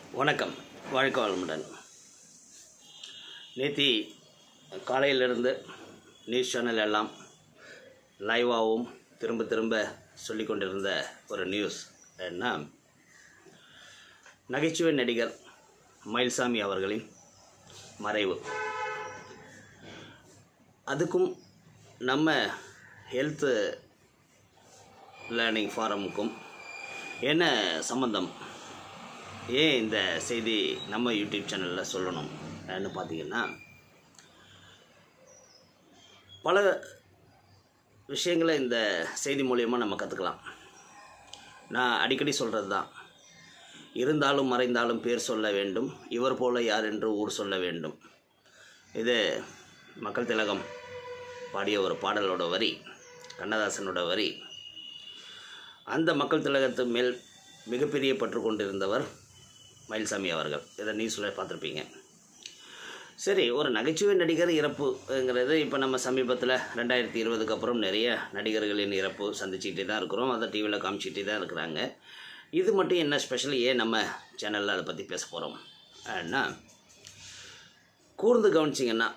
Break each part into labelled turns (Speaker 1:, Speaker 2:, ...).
Speaker 1: வணக்கம் வாழ்க்கை வளமுடன் நேத்தி காலையிலிருந்து நியூஸ் சேனல் எல்லாம் லைவாகவும் திரும்ப திரும்ப சொல்லிக் கொண்டிருந்த ஒரு நியூஸ் என்ன நகைச்சுவை நடிகர் மயில்சாமி அவர்களின் மறைவு அதுக்கும் நம்ம ஹெல்த்து லேர்னிங் ஃபாரமுக்கும் என்ன சம்பந்தம் ஏன் இந்த செய்தி நம்ம யூடியூப் சேனலில் சொல்லணும் ன்னு பார்த்தீங்கன்னா பல விஷயங்களை இந்த செய்தி மூலியமாக நம்ம கற்றுக்கலாம் நான் அடிக்கடி சொல்கிறது தான் இருந்தாலும் மறைந்தாலும் பேர் சொல்ல வேண்டும் இவர் போல யார் என்று ஊர் சொல்ல வேண்டும் இது மக்கள் திலகம் பாடிய ஒரு பாடலோட வரி கண்ணதாசனோட வரி அந்த மக்கள் திலகத்து மேல் மிகப்பெரிய பற்று கொண்டிருந்தவர் மயில்சாமி அவர்கள் இதை நியூஸில் பார்த்துருப்பீங்க சரி ஒரு நகைச்சுவை நடிகர் இறப்புங்கிறது இப்போ நம்ம சமீபத்தில் ரெண்டாயிரத்தி இருபதுக்கு அப்புறம் நிறைய நடிகர்களின் இறப்பு சந்திச்சுக்கிட்டே தான் இருக்கிறோம் அதை டிவியில் காமிச்சிக்கிட்டே தான் இருக்கிறாங்க இது மட்டும் என்ன ஸ்பெஷல் ஏன் நம்ம சேனலில் அதை பற்றி பேச போகிறோம் ஏன்னா கூர்ந்து கவனிச்சிங்கன்னா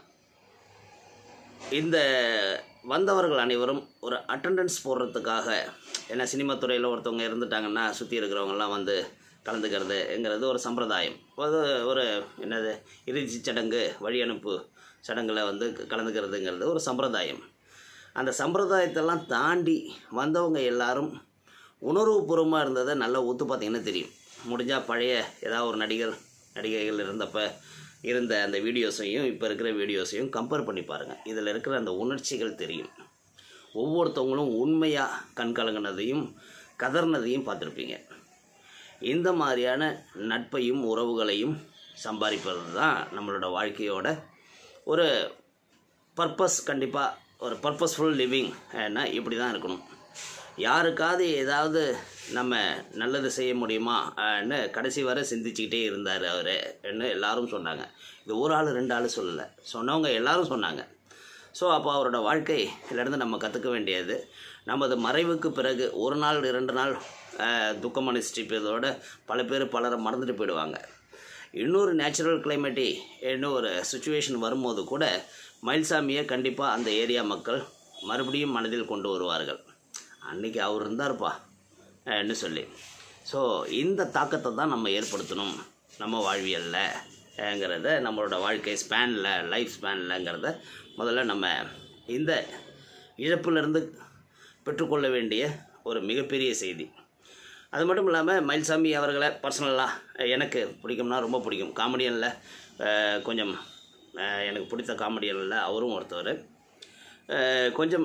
Speaker 1: இந்த வந்தவர்கள் அனைவரும் ஒரு அட்டண்டன்ஸ் போடுறதுக்காக ஏன்னா சினிமா துறையில் ஒருத்தவங்க இருந்துட்டாங்கன்னா சுற்றி இருக்கிறவங்கெல்லாம் வந்து கலந்துக்கிறதுங்கிறது ஒரு சம்பிரதாயம் அது ஒரு என்னது இறுதி சடங்கு வழி அனுப்பு சடங்கில் வந்து கலந்துக்கிறதுங்கிறது ஒரு சம்பிரதாயம் அந்த சம்பிரதாயத்தெல்லாம் தாண்டி வந்தவங்க எல்லாரும் உணர்வுபூர்வமாக இருந்ததை நல்லா ஒத்து பார்த்தீங்கன்னா தெரியும் முடிஞ்சால் பழைய ஏதாவது ஒரு நடிகர் நடிகைகள் இருந்தப்போ இருந்த அந்த வீடியோஸையும் இப்போ இருக்கிற வீடியோஸையும் கம்பேர் பண்ணி பாருங்கள் இதில் இருக்கிற அந்த உணர்ச்சிகள் தெரியும் ஒவ்வொருத்தவங்களும் உண்மையாக கண் கலங்கினதையும் கதர்னதையும் பார்த்துருப்பீங்க இந்த மாதிரியான நட்பையும் உறவுகளையும் சம்பாதிப்பது தான் நம்மளோட வாழ்க்கையோட ஒரு பர்பஸ் கண்டிப்பாக ஒரு பர்பஸ்ஃபுல் லிவிங் ஏன்னா இப்படி தான் இருக்கணும் யாருக்காவது ஏதாவது நம்ம நல்லது செய்ய முடியுமான்னு கடைசி வரை சிந்திச்சுக்கிட்டே இருந்தார் அவர் என்ன எல்லாரும் சொன்னாங்க இது ஒரு ஆள் ரெண்டு ஆள் சொல்லலை சொன்னவங்க எல்லாரும் சொன்னாங்க ஸோ அப்போ அவரோட வாழ்க்கையிலேருந்து நம்ம கற்றுக்க வேண்டியது நமது மறைவுக்கு பிறகு ஒரு நாள் இரண்டு நாள் துக்கம் அனுஷ்டிப்பதோட பல பேர் பலரை மறந்துட்டு போயிடுவாங்க இன்னொரு நேச்சுரல் கிளைமேட்டி இன்னும் ஒரு சுச்சுவேஷன் வரும்போது கூட மயில்சாமியை கண்டிப்பாக அந்த ஏரியா மக்கள் மறுபடியும் மனதில் கொண்டு வருவார்கள் அன்றைக்கி அவர் இருந்தார்ப்பா ன்னு சொல்லி ஸோ இந்த தாக்கத்தை தான் நம்ம ஏற்படுத்தணும் நம்ம வாழ்வியலில்ங்கிறத நம்மளோட வாழ்க்கை ஸ்பேனில் லைஃப் ஸ்பேன்லங்கிறத முதல்ல நம்ம இந்த இழப்பிலிருந்து பெற்றுக்கொள்ள வேண்டிய ஒரு மிகப்பெரிய செய்தி அது மட்டும் இல்லாமல் மயில்சாமி அவர்களை பர்சனலாக எனக்கு பிடிக்கும்னா ரொம்ப பிடிக்கும் காமெடியனில் கொஞ்சம் எனக்கு பிடித்த காமெடியனில் அவரும் ஒருத்தவர் கொஞ்சம்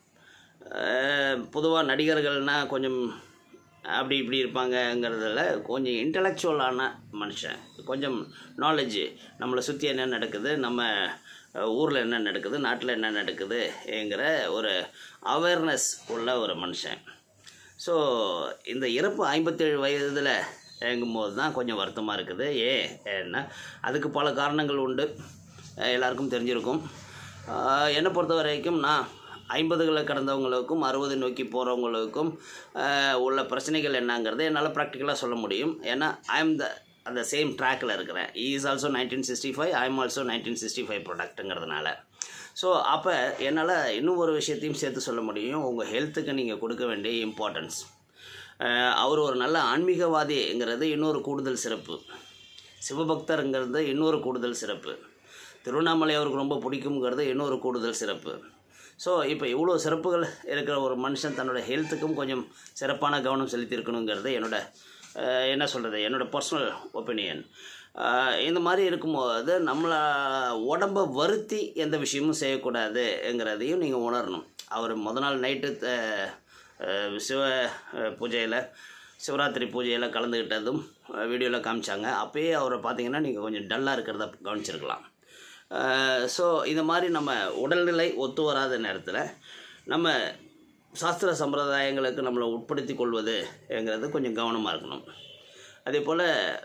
Speaker 1: பொதுவாக நடிகர்கள்னால் கொஞ்சம் அப்படி இப்படி இருப்பாங்கங்கிறதுல கொஞ்சம் இன்டலெக்சுவலான மனுஷன் கொஞ்சம் நாலேஜு நம்மளை சுற்றி என்ன நடக்குது நம்ம ஊரில் என்ன நடக்குது நாட்டில் என்ன நடக்குதுங்கிற ஒரு அவேர்னஸ் உள்ள ஒரு மனுஷன் ஸோ இந்த இறப்பு ஐம்பத்தேழு வயதில் இயங்கும்போது தான் கொஞ்சம் வருத்தமாக இருக்குது ஏன் ஏன்னா அதுக்கு பல காரணங்கள் உண்டு எல்லாருக்கும் தெரிஞ்சிருக்கும் என்னை பொறுத்த வரைக்கும் நான் ஐம்பதுகளை கடந்தவங்களுக்கும் அறுபது நோக்கி போகிறவங்களுக்கும் உள்ள பிரச்சனைகள் என்னங்கிறத என்னால் ப்ராக்டிக்கலாக சொல்ல முடியும் ஏன்னா ஐ எம் த அந்த சேம் ட்ராக்கில் இருக்கிறேன் is also nineteen sixty five I am also nineteen sixty five ப்ராடக்ட்டுங்கிறதுனால ஸோ அப்போ என்னால் இன்னும் ஒரு விஷயத்தையும் சேர்த்து சொல்ல முடியும் உங்கள் ஹெல்த்துக்கு நீங்கள் கொடுக்க வேண்டிய இம்பார்ட்டன்ஸ் அவர் ஒரு நல்ல ஆன்மீகவாதிங்கிறது இன்னொரு கூடுதல் சிறப்பு சிவபக்தருங்கிறது இன்னொரு கூடுதல் சிறப்பு திருவண்ணாமலை அவருக்கு ரொம்ப பிடிக்குங்கிறது இன்னொரு கூடுதல் சிறப்பு ஸோ இப்போ இவ்வளோ சிறப்புகள் இருக்கிற ஒரு மனுஷன் தன்னோட ஹெல்த்துக்கும் கொஞ்சம் சிறப்பான கவனம் செலுத்தியிருக்கணுங்கிறது என்னோட என்ன சொல்கிறது என்னோடய பர்சனல் ஒப்பீனியன் இந்த மாதிரி இருக்கும்போது நம்மளை உடம்பை வருத்தி எந்த விஷயமும் செய்யக்கூடாதுங்கிறதையும் நீங்கள் உணரணும் அவர் முத நாள் நைட்டு சிவ பூஜையில் சிவராத்திரி பூஜையில் கலந்துக்கிட்டதும் வீடியோவில் காமிச்சாங்க அப்போயே அவரை பார்த்தீங்கன்னா நீங்கள் கொஞ்சம் டல்லாக இருக்கிறத கவனிச்சிருக்கலாம் ஸோ இந்த மாதிரி நம்ம உடல்நிலை ஒத்து வராத நேரத்தில் நம்ம சாஸ்திர சம்பிரதாயங்களுக்கு நம்மளை உட்படுத்தி கொள்வதுங்கிறது கொஞ்சம் கவனமாக இருக்கணும் அதே போல்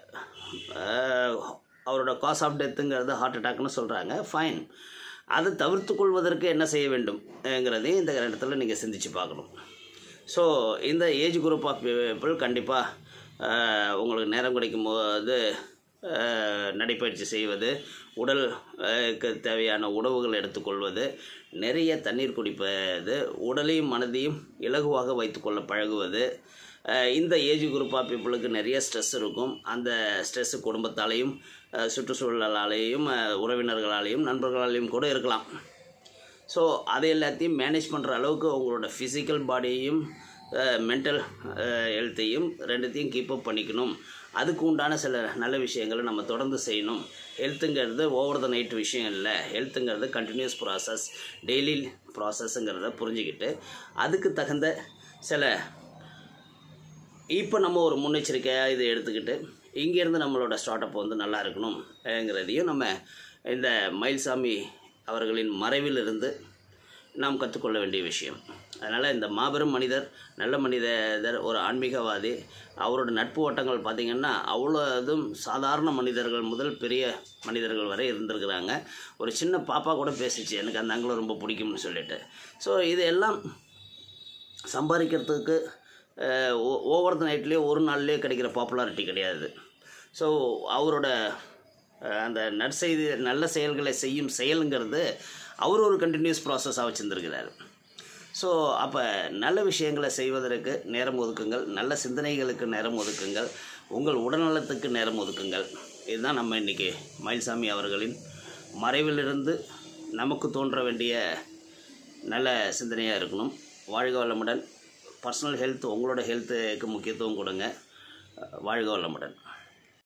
Speaker 1: அவரோட காஸ் ஆஃப் டெத்துங்கிறது ஹார்ட் அட்டாக்னு சொல்கிறாங்க ஃபைன் அதை தவிர்த்து கொள்வதற்கு என்ன செய்ய வேண்டும்ங்கிறதையும் இந்த இடத்துல நீங்கள் சிந்திச்சு பார்க்கணும் ஸோ இந்த ஏஜ் குரூப் ஆஃப் பீப்புள் கண்டிப்பாக அஹ், உங்களுக்கு நேரம் கிடைக்கும் போது அஹ், நடைப்பயிற்சி செய்வது உடல் அஹ், க்கு தேவையான உணவுகள் எடுத்துக்கொள்வது நிறைய தண்ணீர் குடிப்பது உடலையும் மனதையும் இலகுவாக வைத்துக்கொள்ள பழகுவது அஹ், இந்த ஏஜ் குரூப் ஆஃப் பீப்புளுக்கு நிறைய ஸ்ட்ரெஸ் இருக்கும் அந்த ஸ்ட்ரெஸ்ஸு குடும்பத்தாலேயும் அஹ், சுற்றுச்சூழலாலேயும் அஹ், உறவினர்களாலேயும் நண்பர்களாலேயும் கூட இருக்கலாம் ஸோ அதை எல்லாத்தையும் மேனேஜ் பண்ணுற அளவுக்கு உங்களோட ஃபிசிக்கல் பாடியையும் மென்டல் ஹெல்த்தையும் ரெண்டுத்தையும் கீப் அப் பண்ணிக்கணும் அதுக்கு உண்டான சில நல்ல விஷயங்களை நம்ம தொடர்ந்து செய்யணும் ஹெல்த்துங்கிறது ஓவர் த நைட் விஷயம் இல்லை ஹெல்த்துங்கிறது கண்டினியூஸ் ப்ராசஸ் டெய்லி ப்ராசஸ்ங்கிறத புரிஞ்சுக்கிட்டு அதுக்கு தகுந்த சில இப்போ நம்ம ஒரு முன்னெச்சரிக்கையாக இதை எடுத்துக்கிட்டு இங்கேருந்து நம்மளோட ஸ்டார்ட் அப் வந்து நல்லா இருக்கணும்ங்கிறதையும் நம்ம இந்த மயில்சாமி அவர்களின் மறைவிலிருந்து நாம் கற்றுக்கொள்ள வேண்டிய விஷயம் அதனால் இந்த மாபெரும் மனிதர் நல்ல மனிதர் ஒரு ஆன்மீகவாதி அவரோட நட்பு வட்டங்கள் பார்த்திங்கன்னா அவ்வளோ இதுவும் சாதாரண மனிதர்கள் முதல் பெரிய மனிதர்கள் வரை இருந்திருக்கிறாங்க ஒரு சின்ன பாப்பா கூட பேசிச்சு எனக்கு அந்த அங்கிள் ரொம்ப பிடிக்கும்னு சொல்லிட்டு ஸோ இது எல்லாம் சம்பாதிக்கிறதுக்கு ஓவர் த நைட்லேயே ஒரு நாள்லேயே கிடைக்கிற பாப்புலாரிட்டி கிடையாது ஸோ அவரோட அஹ், அந்த நற்செய்தி நல்ல செயல்களை செய்யும் செயலுங்கிறது அவர் ஒரு கண்டினியூஸ் ப்ராசஸாக வச்சுருந்துருக்கிறார் ஸோ அப்போ நல்ல விஷயங்களை செய்வதற்கு நேரம் ஒதுக்குங்கள் நல்ல சிந்தனைகளுக்கு நேரம் ஒதுக்குங்கள் உங்கள் உடல்நலத்துக்கு நேரம் ஒதுக்குங்கள் இதுதான் நம்ம இன்றைக்கி மயில்சாமி அவர்களின் மறைவிலிருந்து நமக்கு தோன்ற வேண்டிய நல்ல சிந்தனையாக இருக்கணும் வாழ்க வளமுடன் பர்சனல் ஹெல்த் உங்களோட ஹெல்த்துக்கு முக்கியத்துவம் கொடுங்க வாழ்க வளமுடன்